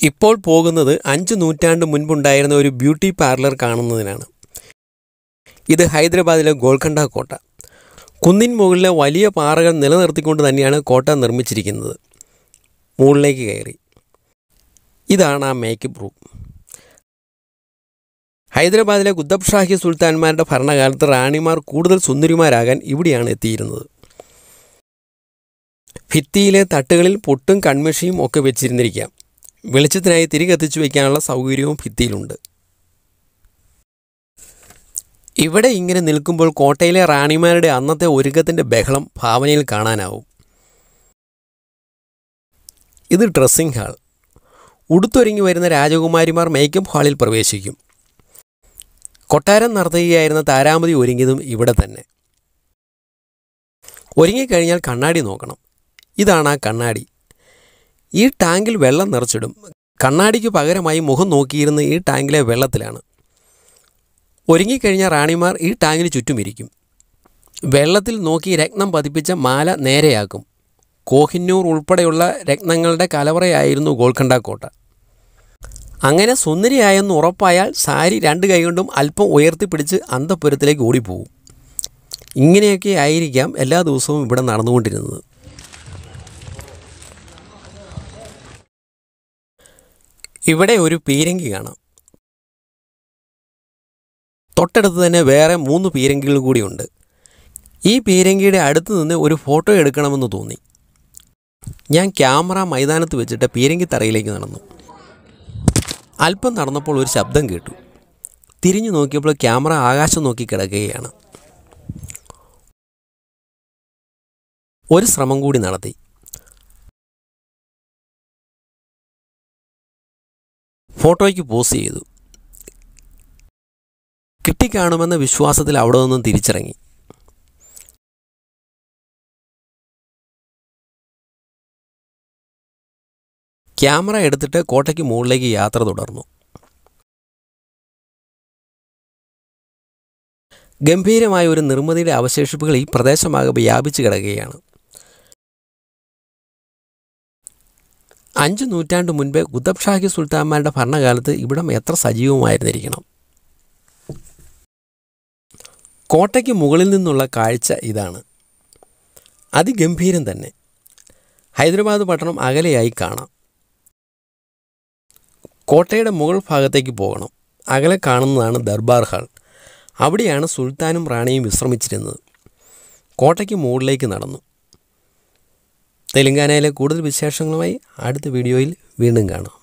ഇപ്പോൾ പോകുന്നത് അഞ്ച് നൂറ്റാണ്ട് മുൻപുണ്ടായിരുന്ന ഒരു ബ്യൂട്ടി പാർലർ കാണുന്നതിനാണ് ഇത് ഹൈദരാബാദിലെ ഗോൾക്കണ്ട കോട്ട കുന്നിൻ മുകളിലെ വലിയ പാറകൾ നിലനിർത്തിക്കൊണ്ട് തന്നെയാണ് കോട്ട നിർമ്മിച്ചിരിക്കുന്നത് മുകളിലേക്ക് കയറി ഇതാണ് ആ മേക്കപ്പ് റൂം ഹൈദരാബാദിലെ കുത്തബ് ഷാഹി സുൽത്താൻമാരുടെ ഭരണകാലത്ത് റാണിമാർ കൂടുതൽ സുന്ദരിമാരാകാൻ ഇവിടെയാണ് എത്തിയിരുന്നത് ഭിത്തിയിലെ തട്ടുകളിൽ പൊട്ടും കൺമഷിയും ഒക്കെ വെച്ചിരുന്നിരിക്കാം വെളിച്ചത്തിനായി തിരി കത്തിച്ചു വയ്ക്കാനുള്ള സൗകര്യവും ഭിത്തിയിലുണ്ട് ഇവിടെ ഇങ്ങനെ നിൽക്കുമ്പോൾ കോട്ടയിലെ റാണിമാരുടെ അന്നത്തെ ഒരുക്കത്തിൻ്റെ ബഹളം ഭാവനയിൽ കാണാനാവും ഇത് ഡ്രസ്സിംഗ് ഹാൾ ഉടുത്തൊരുങ്ങി വരുന്ന രാജകുമാരിമാർ മേക്കപ്പ് ഹാളിൽ പ്രവേശിക്കും കൊട്ടാരം നടത്തുകയായിരുന്ന താരാമതി ഒരുങ്ങിയതും ഇവിടെ തന്നെ ഒരുങ്ങിക്കഴിഞ്ഞാൽ കണ്ണാടി നോക്കണം ഇതാണ് ആ കണ്ണാടി ഈ ടാങ്കിൽ വെള്ളം നിറച്ചിടും കണ്ണാടിക്ക് പകരമായി മുഖം നോക്കിയിരുന്ന ഈ ടാങ്കിലെ വെള്ളത്തിലാണ് ഒരുങ്ങിക്കഴിഞ്ഞ റാണിമാർ ഈ ടാങ്കിന് ചുറ്റുമിരിക്കും വെള്ളത്തിൽ നോക്കി രത്നം പതിപ്പിച്ച മാല നേരെയാക്കും കോഹിന്നൂർ ഉൾപ്പെടെയുള്ള രത്നങ്ങളുടെ കലവറയായിരുന്നു ഗോൾക്കണ്ട കോട്ട അങ്ങനെ സുന്ദരിയായെന്ന് ഉറപ്പായാൽ സാരി രണ്ട് കൈകൊണ്ടും അല്പം ഉയർത്തിപ്പിടിച്ച് അന്തപുരത്തിലേക്ക് ഓടിപ്പോവും ഇങ്ങനെയൊക്കെ ആയിരിക്കാം എല്ലാ ദിവസവും ഇവിടെ നടന്നുകൊണ്ടിരുന്നത് ഇവിടെ ഒരു പീരങ്കി കാണാം തൊട്ടടുത്ത് തന്നെ വേറെ മൂന്ന് പീരങ്കികൾ കൂടിയുണ്ട് ഈ പീരങ്കിയുടെ അടുത്ത് നിന്ന് ഒരു ഫോട്ടോ എടുക്കണമെന്ന് തോന്നി ഞാൻ ക്യാമറ മൈതാനത്ത് വെച്ചിട്ട് പീരങ്കി തറയിലേക്ക് നടന്നു അല്പം നടന്നപ്പോൾ ഒരു ശബ്ദം കേട്ടു തിരിഞ്ഞു നോക്കിയപ്പോൾ ക്യാമറ ആകാശം നോക്കി കിടക്കുകയാണ് ഒരു ശ്രമം കൂടി നടത്തി ഫോട്ടോയ്ക്ക് പോസ് ചെയ്തു കിട്ടിക്കാണുമെന്ന വിശ്വാസത്തിൽ അവിടെ നിന്നും തിരിച്ചിറങ്ങി ക്യാമറ എടുത്തിട്ട് കോട്ടയ്ക്ക് മുകളിലേക്ക് യാത്ര തുടർന്നു ഗംഭീരമായ ഒരു നിർമ്മിതിയുടെ അവശേഷിപ്പുകൾ ഈ പ്രദേശമാകെ വ്യാപിച്ചു കിടക്കുകയാണ് അഞ്ച് നൂറ്റാണ്ട് മുൻപേ കുത്തബ് ഷാഹി സുൽത്താൻമാരുടെ ഭരണകാലത്ത് ഇവിടം എത്ര സജീവമായിരുന്നിരിക്കണം കോട്ടയ്ക്ക് മുകളിൽ നിന്നുള്ള കാഴ്ച ഇതാണ് അതിഗംഭീരം തന്നെ ഹൈദരാബാദ് പട്ടണം അകലെയായി കാണാം കോട്ടയുടെ മുകൾ ഭാഗത്തേക്ക് പോകണം അകലെ കാണുന്നതാണ് ദർബാർ ഹാൾ അവിടെയാണ് സുൽത്താനും റാണിയും വിശ്രമിച്ചിരുന്നത് കോട്ടയ്ക്ക് മുകളിലേക്ക് നടന്നു തെലങ്കാനയിലെ കൂടുതൽ വിശേഷങ്ങളുമായി അടുത്ത വീഡിയോയിൽ വീണ്ടും കാണാം